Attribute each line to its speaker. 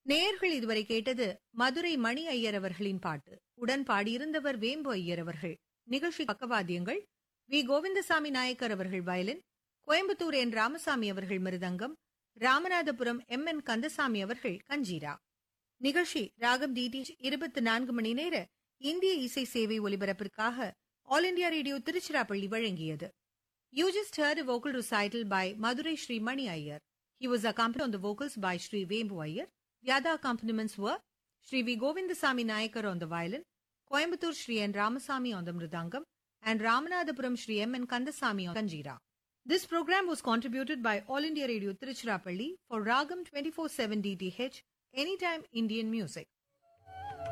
Speaker 1: நேயர்கள் இதுவரை கேட்டது மதுரை மணி ஐயர் அவர்களின் பாட்டு உடன் பாடியிருந்தவர் வேம்பு ஐயர் அவர்கள் நிகழ்ச்சி பக்கவாத்தியங்கள் வி கோவிந்தசாமி நாயக்கர் அவர்கள் வயலின் கோயம்புத்தூர் என் ராமசாமி அவர்கள் மிருதங்கம் ராமநாதபுரம் எம் என் கந்தசாமி அவர்கள் கஞ்சீரா நிகழ்ச்சி ராகம் டிடிஎச் இருபத்தி நான்கு மணி நேர இந்திய இசை சேவை ஒலிபரப்பிற்காக ஆல் இண்டியா ரேடியோ திருச்சிராப்பள்ளி வழங்கியது You just heard a vocal recital by Madurai Sri Mani Iyer. He was accompanied on the vocals by Sri Vembu Iyer. The other accompaniments were Sri V. Govindasamy Nayakar on the violin, Coimbatore Sri N. Ramasamy on the mridangam, and Ramanathapuram Sri M. N. Kandasamy on kanjira. This program was contributed by All India Radio Tiruchirappalli for Ragam 24/7 DTH Anytime Indian Music.